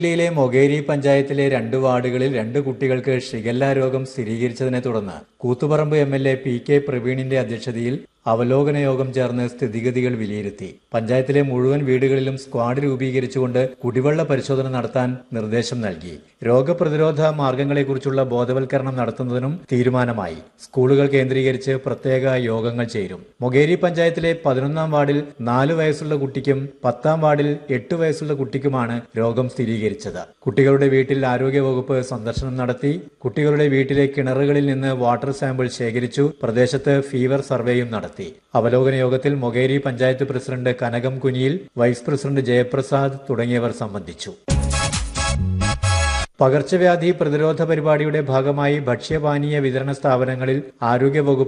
ജില്ലയിലെ മൊകേരി പഞ്ചായത്തിലെ രണ്ട് വാർഡുകളിൽ രണ്ട് കുട്ടികൾക്ക് ഷിഗല്ല രോഗം സ്ഥിരീകരിച്ചതിനെ തുടർന്ന് Koothuparamba M L A P K പ്രവീണിന്റെ അധ്യക്ഷതയിൽ അവലോകന യോഗം ചേർന്ന് സ്ഥിതിഗതികൾ വിലയിരുത്തി പഞ്ചായത്തിലെ മുഴുവൻ വീടുകളിലും സ്ക്വാഡ് രൂപീകരിച്ചുകൊണ്ട് കുടിവെള്ള പരിശോധന നടത്താൻ നിർദ്ദേശം നൽകി രോഗപ്രതിരോധ മാർഗങ്ങളെക്കുറിച്ചുള്ള ബോധവൽക്കരണം നടത്തുന്നതിനും തീരുമാനമായി സ്കൂളുകൾ കേന്ദ്രീകരിച്ച് പ്രത്യേക യോഗങ്ങൾ ചേരും മൊകേരി പഞ്ചായത്തിലെ പതിനൊന്നാം വാർഡിൽ നാല് വയസ്സുള്ള കുട്ടിക്കും പത്താം വാർഡിൽ എട്ട് വയസ്സുള്ള കുട്ടിക്കുമാണ് രോഗം സ്ഥിരീകരിച്ചത് കുട്ടികളുടെ വീട്ടിൽ ആരോഗ്യവകുപ്പ് സന്ദർശനം നടത്തി കുട്ടികളുടെ വീട്ടിലെ കിണറുകളിൽ നിന്ന് വാട്ടർ സാമ്പിൾ ശേഖരിച്ചു പ്രദേശത്ത് ഫീവർ സർവേയും നടത്തി അവലോകന യോഗത്തിൽ Mokeri panchayat president Kanakam Kuniyil vice president Jayaprasad തുടങ്ങിയവർ സംബന്ധിച്ചു പകർച്ചവ്യാധി പ്രതിരോധ പരിപാടിയുടെ ഭാഗമായി ഭക്ഷ്യപാനീയ വിതരണ സ്ഥാപനങ്ങളിൽ ആരോഗ്യവകുപ്പ്